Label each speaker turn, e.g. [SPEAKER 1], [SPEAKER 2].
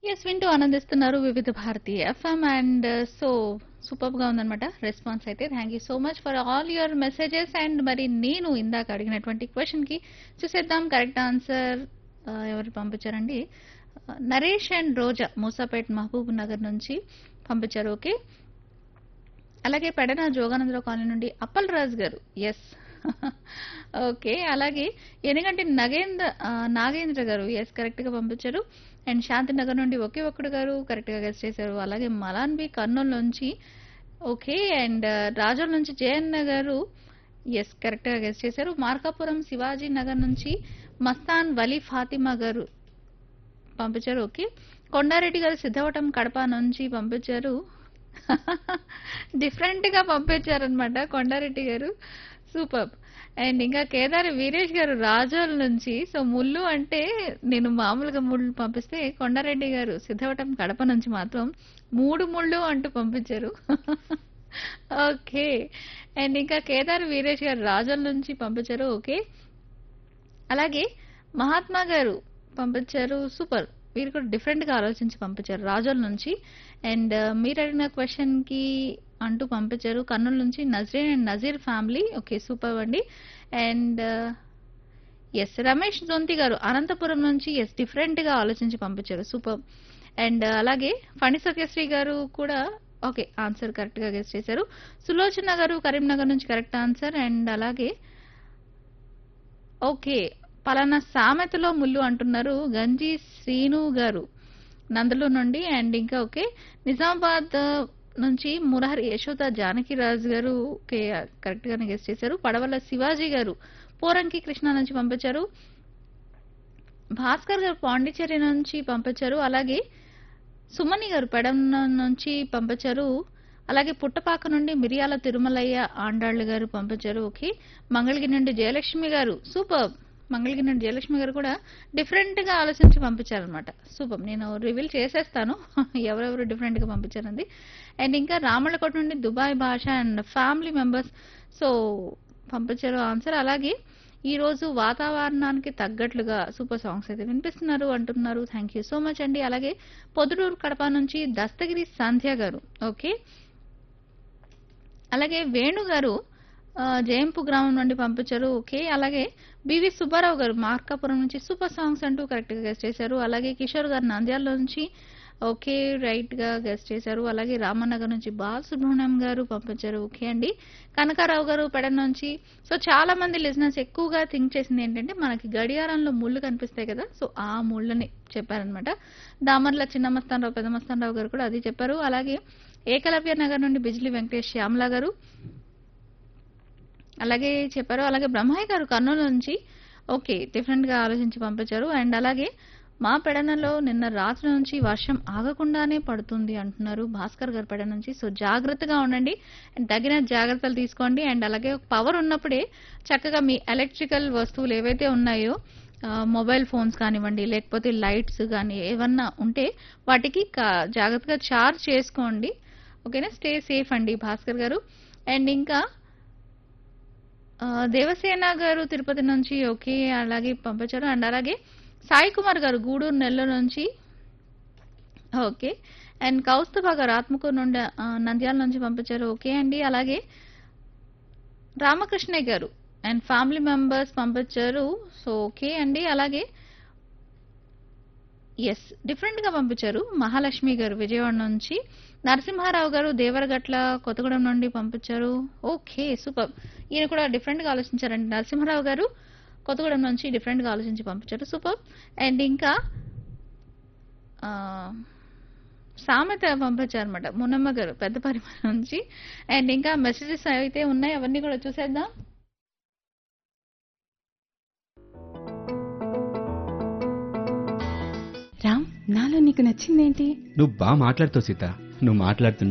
[SPEAKER 1] yes వింటూ ఆనందిస్తున్నారు Vividh Bharati FM and so super గా ఉందన్నమాట రెస్పాన్స్ అయితే thank you so much for all your messages and మరి నేను ఇందాక అడిగినటువంటి క్వశ్చన్ కి చూసేద్దాం కరెక్ట్ ఆన్సర్ ఎవరు పంపించారండి ఆ, నరేష్ అండ్ రోజా మూసాపేట్ మహబూబ్ నగర్ నుంచి పంపించారు ఓకే అలాగే పెడన జోగానందరావు కాలనీ నుండి అప్పల్ రాజ్ గారు ఎస్ ఓకే అలాగే ఎనగంటి నగేంద్ర ఆ, నాగేంద్ర గారు ఎస్ కరెక్ట్ గా పంపించారు అండ్ శాంతినగర్ నుండి ఒకే ఒక్కడు గారు కరెక్ట్ గా గెస్ట్ చేశారు అలాగే మలాన్ బి కర్నూలు నుంచి ఓకే అండ్ రాజోల్ నుంచి జయన్న గారు ఎస్ కరెక్ట్ గా గెస్ట్ చేశారు మార్కాపురం శివాజీ నగర్ నుంచి మస్తాన్ వలీ ఫాతిమా గారు పంపించారు ఓకే కొండారెడ్డి గారు సిద్ధవటం కడప నుంచి పంపించారు డిఫరెంట్ గా పంపించారనమాట కొండారెడ్డి గారు సూపర్ అండ్ ఇంకా కేదారి వీరేష్ గారు రాజోల్ నుంచి సో ముళ్ళు అంటే నేను మామూలుగా ముళ్ళు పంపిస్తే కొండారెడ్డి గారు సిద్ధవటం కడప నుంచి మాత్రం మూడు ముళ్ళు అంటూ పంపించారు ఓకే అండ్ ఇంకా కేదార్ వీరేష్ గారు రాజోల్ నుంచి పంపించారు ఓకే అలాగే మహాత్మా గారు పంపించారు సూపర్ వీరు కూడా డిఫరెంట్ గా ఆలోచించి పంపించారు రాజోల్ నుంచి అండ్ మీరు అడిగిన క్వశ్చన్ కి అంటూ పంపించారు కర్నూలు నుంచి Nazreen and Nazeer family okay super అండి అండ్ ఎస్ రమేష్ జొంతి గారు అనంతపురం నుంచి ఎస్ డిఫరెంట్ గా ఆలోచించి పంపించారు సూపర్ అండ్ అలాగే ఫణి సత్యశ్రీ గారు కూడా ఓకే ఆన్సర్ కరెక్ట్ గా గెస్ట్ చేశారు సులోచన గారు కరీంనగర్ నుంచి కరెక్ట్ ఆన్సర్ అండ్ అలాగే ఓకే పలానా సామెతలో ముళ్ళు అంటున్నారు గంజి శ్రీను గారు నందలు నుండి అండ్ ఇంకా ఓకే నిజామాబాద్ నుంచి మురహరి యశోద జానకిరాజు గారు ఓకే కరెక్ట్ గానే గెస్ట్ చేశారు పడవల శివాజీ గారు పోరంకి కృష్ణ నుంచి పంపించారు భాస్కర్ గారు పాండిచేరి నుంచి పంపించారు అలాగే సుమని గారు పెడం నుంచి పంపించారు అలాగే పుట్టపాక నుండి మిరియాల తిరుమలయ్య ఆండాళ్ళు గారు పంపించారు ఓకే మంగళగిరి నుండి జయలక్ష్మి గారు సూపర్ మంగళగిరి నుండి జయలక్ష్మి గారు కూడా డిఫరెంట్ గా ఆలోచించి పంపించారనమాట సూపర్ నేను రివీల్ చేసేస్తాను ఎవరెవరు డిఫరెంట్ గా పంపించారండి అండ్ ఇంకా రామళ్ళకోట నుండి Dubai Basha and family members so పంపించారు ఆన్సర్ అలాగే ఈ రోజు వాతావరణానికి తగ్గట్లుగా సూపర్ సాంగ్స్ అయితే వినిపిస్తున్నారు అంటున్నారు థ్యాంక్ యూ సో మచ్ అండి అలాగే పొదుటూరు కడప నుంచి దస్తగిరి సంధ్య గారు ఓకే అలాగే వేణు గారు ఆ, జయంపు గ్రామం నుండి పంపించారు ఓకే అలాగే బివి సుబ్బారావు గారు మార్కాపురం నుంచి సూపర్ సాంగ్స్ అంటూ కరెక్ట్ గా గెస్ట్ చేశారు అలాగే కిషోర్ గారు నంద్యాల నుంచి ఓకే రైట్ గా గెస్ట్ చేశారు అలాగే రామనగర్ నుంచి బాలసుబ్రహ్మణ్యం గారు పంపించారు ఓకే అండి కనకారావు గారు పెడ నుంచి సో చాలా మంది లిజినెస్ ఎక్కువగా థింక్ చేసింది ఏంటంటే మనకి గడియారంలో ముళ్ళు కనిపిస్తాయి కదా సో ఆ ముళ్ళని చెప్పారనమాట దామర్ల చిన్నమస్తానరావు పెద్దమస్తానరావు గారు కూడా అది చెప్పారు అలాగే ఏకలవ్య నగర్ నుండి బిజ్లీ వెంకటేష్ శ్యామల గారు అలాగే చెప్పారు అలాగే బ్రహ్మయ్య గారు కర్నూలు నుంచి ఓకే డిఫరెంట్ గా ఆలోచించి పంపించారు అండ్ అలాగే మా పెడనలో నిన్న రాత్రి నుంచి వర్షం ఆగకుండానే పడుతుంది అంటున్నారు భాస్కర్ గారు పెడ నుంచి సో జాగ్రత్తగా ఉండండి అండ్ తగిన జాగ్రత్తలు తీసుకోండి అండ్ అలాగే పవర్ ఉన్నప్పుడే చక్కగా మీ ఎలక్ట్రికల్ వస్తువులు ఏవైతే ఉన్నాయో ఆ, మొబైల్ ఫోన్స్ కానివ్వండి లేకపోతే లైట్స్ కానీ ఏమన్నా ఉంటే వాటికి కా- జాగ్రత్తగా చార్జ్ చేసుకోండి ఓకేనా స్టే సేఫ్ అండి భాస్కర్ గారు అండ్ ఇంకా ఆ, దేవసేన గారు తిరుపతి నుంచి ఓకే అలాగే పంపించారు అండ్ అలాగే సాయి కుమార్ గారు గూడూరు నెల్లూరు నుంచి ఓకే అండ్ కౌస్తుభ గారు ఆత్మకూరు నుండి ఆ, నంద్యాల నుంచి పంపించారు ఓకే అండి అలాగే రామకృష్ణయ్య గారు అండ్ ఫ్యామిలీ మెంబర్స్ పంపించారు సో ఓకే అండి అలాగే ఎస్ డిఫరెంట్ గా పంపించారు మహాలక్ష్మి గారు విజయవాడ నుంచి నరసింహారావు గారు దేవరగట్ల కొత్తగూడెం నుండి పంపించారు ఓకే సూపర్ ఈయన కూడా డిఫరెంట్ గా ఆలోచించారండి నరసింహారావు గారు కొత్తగూడెం నుంచి డిఫరెంట్ గా ఆలోచించి పంపించారు సూపర్ అండ్ ఇంకా ఆ, సామెత పంపించారు అనమాట మునమ్మ గారు పెద్ద పరిమాణం నుంచి అండ్ ఇంకా మెసేజెస్ అయితే ఉన్నాయి అవన్నీ కూడా చూసేద్దాం
[SPEAKER 2] రామ్ నాలో నీకు నచ్చిందేంటి
[SPEAKER 3] నువ్వు బాగా మాట్లాడుతావు సీత నువ్వు మాట్లాడుతుంటే